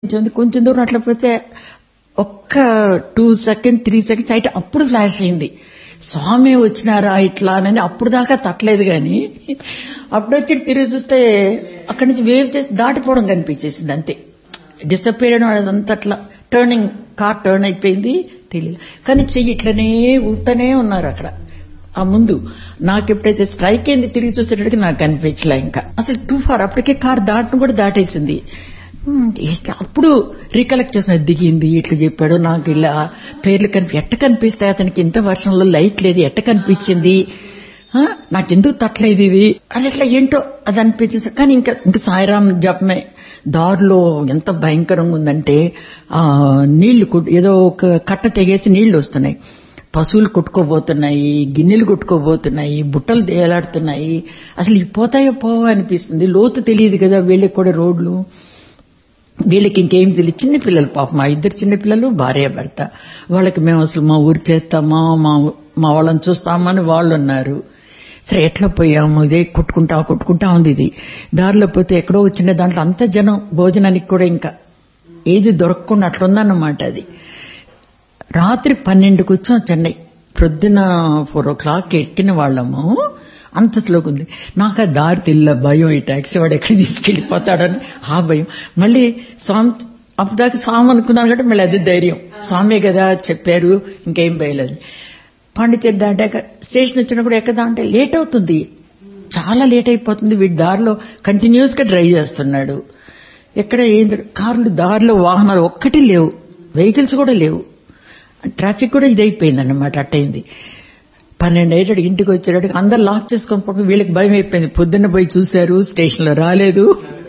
కొంచెం కొంచెం దూరం అట్లా పోతే ఒక్క టూ సెకండ్ త్రీ సెకండ్స్ అయితే అప్పుడు ఫ్లాష్ అయింది స్వామి వచ్చినారా ఇట్లా అని అప్పుడు దాకా తట్టలేదు గాని అప్పుడు వచ్చి తిరిగి చూస్తే అక్కడి నుంచి వేవ్ చేసి దాటిపోవడం కనిపించేసింది అంతే డిసప్పేర్ అవడం అదంతా అట్లా టర్నింగ్ కార్ టర్న్ అయిపోయింది తెలియదు కానీ చెయ్యి ఇట్లనే ఊపుతూనే ఉన్నారు అక్కడ ఆ ముందు నాకు ఎప్పుడైతే స్ట్రైక్ అయింది తిరిగి చూసేటప్పటికి నాకు కనిపించలే ఇంకా అసలు టూ ఫార్ అప్పటికే కార్ దాటను కూడా దాటేసింది హ్మ్, ఇక అప్పుడు రికలెక్ట్ చేసిన దిగింది ఇట్లా చెప్పాడు నాకు ఇలా పేర్లు కనిపి ఎట్ట కనిపిస్తాయి అతనికి ఇంత వర్షంలో లైట్ లేదు ఎట్ట కనిపించింది ఆ, నాకెందుకు తట్టలేదు ఇది అని అట్లా ఏంటో అది అనిపించింది కానీ ఇంకా ఇంకా సాయిరాం జపమే దారిలో ఎంత భయంకరంగా ఉందంటే ఆ నీళ్లు కొట్- ఏదో ఒక కట్ట తెగేసి నీళ్లు వస్తున్నాయి పశువులు కొట్టుకోబోతున్నాయి గిన్నెలు కొట్టుకోబోతున్నాయి బుట్టలు తేలాడుతున్నాయి అసలు ఈ పోతాయో పోవో అనిపిస్తుంది లోతు తెలియదు కదా వీళ్ళకి కూడా రోడ్లు వీళ్ళకి ఇంకేం తెలియదు చిన్న పిల్లలు పాప మా ఇద్దరు చిన్న పిల్లలు భార్య భర్త వాళ్ళకి మేము అసలు మా ఊరు చేస్తామా మా మా వాళ్ళని చూస్తామని వాళ్ళు ఉన్నారు సరే ఎట్లా పోయాము ఇదే కొట్టుకుంటా కొట్టుకుంటా ఉంది ఇది దారిలో పోతే ఎక్కడో వచ్చిన దాంట్లో అంత జనం భోజనానికి కూడా ఇంకా ఏది దొరకకుండా అట్లుందన్నమాట అది రాత్రి పన్నెండుకు వచ్చాం చెన్నై ప్రొద్దున ఫోర్ ఓ క్లాక్ ఎక్కిన వాళ్ళము అంత స్లోగా ఉంది నాకు ఆ దారి తెల్ల భయం ఈ టాక్సీ వాడు ఎక్కడ తీసుకెళ్లిపోతాడని ఆ భయం మళ్ళీ స్వామి అప్పటిదాకా స్వామి అనుకున్నాను కాబట్టి మళ్ళీ అది ధైర్యం స్వామే కదా చెప్పారు ఇంకేం భయలేదు పాండిచేరి దాటాక స్టేషన్ వచ్చినప్పుడు ఎక్కదా అంటే లేట్ అవుతుంది చాలా లేట్ అయిపోతుంది వీడి దారిలో కంటిన్యూస్ గా డ్రైవ్ చేస్తున్నాడు ఎక్కడ ఏం జరగ- కార్లు దారిలో వాహనాలు ఒక్కటి లేవు వెహికల్స్ కూడా లేవు ట్రాఫిక్ కూడా ఇదైపోయింది అన్నమాట అట్టయింది పన్నెండు అయ్యేటడు ఇంటికి వచ్చేటట్టుగా అందరు లాక్ చేసుకొని పోయి వీళ్ళకి భయం అయిపోయింది పొద్దున్న పోయి చూశారు స్టేషన్లో రాలేదు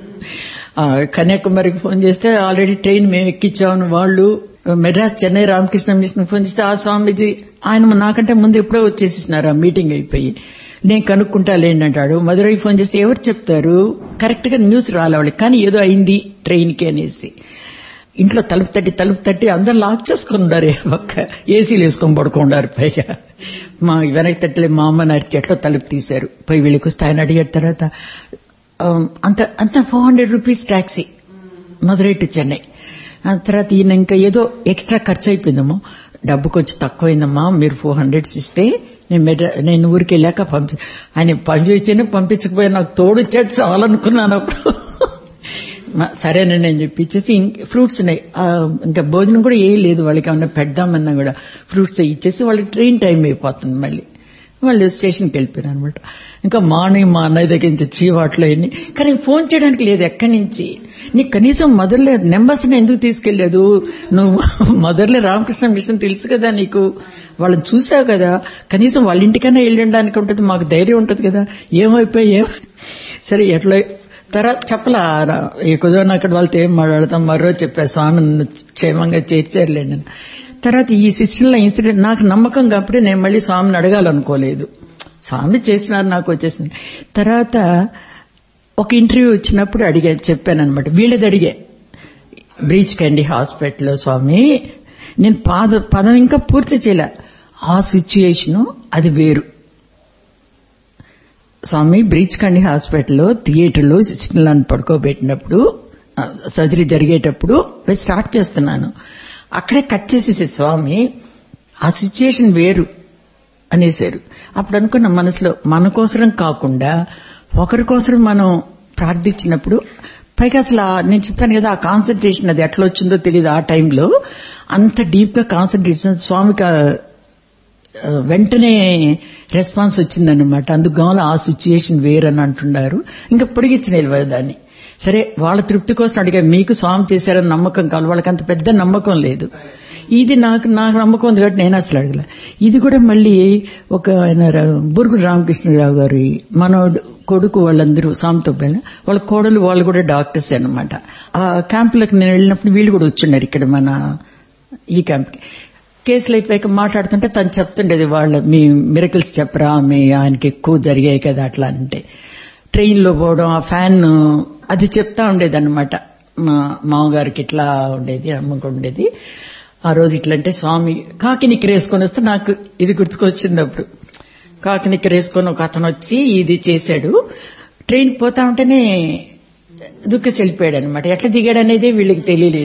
ఆ, కన్యాకుమారికి ఫోన్ చేస్తే ఆల్రెడీ ట్రైన్ మేము ఎక్కించామని వాళ్ళు Madras Chennai Ramakrishna Mission phone చేస్తే ఆ స్వామీజీ ఆయన నాకంటే ముందు ఎప్పుడో వచ్చేసిస్తున్నారు ఆ మీటింగ్ అయిపోయి నేను కనుక్కుంటా లేండి అంటాడు మధురై ఫోన్ చేస్తే ఎవరు చెప్తారు కరెక్ట్ గా న్యూస్ రాలే వాళ్ళకి కానీ ఏదో అయింది ట్రైన్ కి అనేసి ఇంట్లో తలుపు తట్టి తలుపు తట్టి అందరు లాక్ చేసుకుని ఉండారు ఒక్క ఏసీలు వేసుకొని పడుకుండారు పైగా మా వెనక్కి తట్టలే మా అమ్మ నడిచి ఎట్లా తలుపు తీశారు పోయి వీళ్ళకి వస్తే ఆయన అడిగారు తర్వాత ఆ, అంత అంత four hundred rupees taxi Madurai to Chennai ఆ తర్వాత ఈయన ఇంకా ఏదో ఎక్స్ట్రా ఖర్చు అయిపోయిందమ్మో డబ్బు కొంచెం తక్కువైందమ్మా మీరు ఫోర్ హండ్రెడ్స్ ఇస్తే నేను మెడ్రా నేను ఊరికి వెళ్ళాక పంపి ఆయన పంపించాను పంపించకపోయినా నాకు తోడుచ్చాడు చాలనుకున్నాను అప్పుడు మా- సరేనండి నేను చెప్పి ఇచ్చేసి ఇంక ఫ్రూట్స్ ఉన్నాయి ఆ, ఇంకా భోజనం కూడా ఏం లేదు వాళ్ళకి ఏమన్నా పెడదామన్నా కూడా ఫ్రూట్స్ ఇచ్చేసి వాళ్ళకి ట్రైన్ టైం అయిపోతుంది మళ్ళీ వాళ్ళు స్టేషన్కి వెళ్ళిపోయారు అనమాట ఇంకా మార్నింగ్ మా అన్నయ్య దగ్గర నుంచి చీవాట్లు అయ్యి కానీ ఫోన్ చేయడానికి లేదు ఎక్కడి నుంచి నీకు కనీసం మదర్లే నెంబర్స్ ఎందుకు తీసుకెళ్లేదు నువ్వు మదర్లే రామకృష్ణ మిషన్ తెలుసు కదా నీకు వాళ్ళని చూసావు కదా కనీసం వాళ్ళ ఇంటికన్నా వెళ్ళడానికి ఉంటుంది మాకు ధైర్యం ఉంటుంది కదా ఏమైపోయి ఏం సరే ఎట్లా తర్వాత చెప్పలా ఈ కుదరని అక్కడ వాళ్ళతో ఏం మాట్లాడతాం మరో చెప్పా స్వామి నన్ను క్షేమంగా చేర్చారులేండి అని. తర్వాత ఈ సిస్టంలో ఇన్సిడెంట్ నాకు నమ్మకం కాబట్టి నేను మళ్ళీ స్వామిని అడగాలనుకోలేదు స్వామి చేసినారు నాకు వచ్చేసింది తర్వాత ఒక ఇంటర్వ్యూ వచ్చినప్పుడు అడిగా చెప్పాను అనమాట వీళ్ళది అడిగా బ్రీచ్ కండి హాస్పిటల్లో స్వామి నేను పాద పదం ఇంకా పూర్తి చేయలే ఆ సిచ్యుయేషను అది వేరు స్వామి బ్రీచ్ కండి హాస్పిటల్లో థియేటర్లో సిస్టర్లను పడుకోబెట్టినప్పుడు ఆ, సర్జరీ జరిగేటప్పుడు నేను స్టార్ట్ చేస్తున్నాను అక్కడే కట్ చేసేసి స్వామి ఆ సిచ్యుయేషన్ వేరు అనేసారు అప్పుడు అనుకున్న మనసులో మన కోసరం కాకుండా ఒకరి కోసం మనం ప్రార్థించినప్పుడు పైగా అసలు ఆ- నేను చెప్పాను కదా ఆ కాన్సన్ట్రేషన్ అది ఎట్లా వచ్చిందో తెలియదు ఆ టైంలో అంత డీప్ గా కాన్సన్ట్రేషన్ స్వామికి ఆ ఆ, వెంటనే రెస్పాన్స్ వచ్చిందన్నమాట అందుకు ఆ సిచ్యుయేషన్ వేరని అంటున్నారు ఇంకా పొడిగించిన దాన్ని సరే వాళ్ళ తృప్తి కోసం అడిగా మీకు స్వామి చేశారని నమ్మకం కావాలి వాళ్ళకి అంత పెద్ద నమ్మకం లేదు ఇది నాకు నాకు నమ్మకం ఉంది కాబట్టి నేను అసలు అడగల ఇది కూడా మళ్ళీ ఒక ఆయన రా- బురుగుడు రామకృష్ణరావు గారి మనోడు కొడుకు వాళ్ళందరూ స్వామితో పోయిన వాళ్ళ కోడలు వాళ్ళు కూడా డాక్టర్స్ అన్నమాట ఆ క్యాంపులకు నేను వెళ్ళినప్పుడు వీళ్ళు కూడా వచ్చున్నారు ఇక్కడ మన ఈ క్యాంప్కి కేసులు అయిపోయాక మాట్లాడుతుంటే తను చెప్తుండేది వాళ్ళ మీ మిరకల్స్ చెప్పరా మీ ఆయనకి ఎక్కువ జరిగాయి కదా అట్లా అంటే ట్రైన్లో పోవడం ఆ ఫ్యాన్ అది చెప్తా ఉండేది అనమాట మా మామగారికి ఇట్లా ఉండేది అమ్మకు ఉండేది ఆ రోజు ఇట్లా అంటే స్వామి కాకి నిక్కర వేసుకొని వస్తే నాకు ఇది గుర్తుకొచ్చింది అప్పుడు కాకి నిక్కర వేసుకొని ఒక అతను వచ్చి ఇది చేశాడు ట్రైన్ పోతా ఉంటేనే దుఃఖసి వెళ్ళిపోయాడు అనమాట ఎట్లా దిగాడు అనేది వీళ్ళకి తెలియలేదు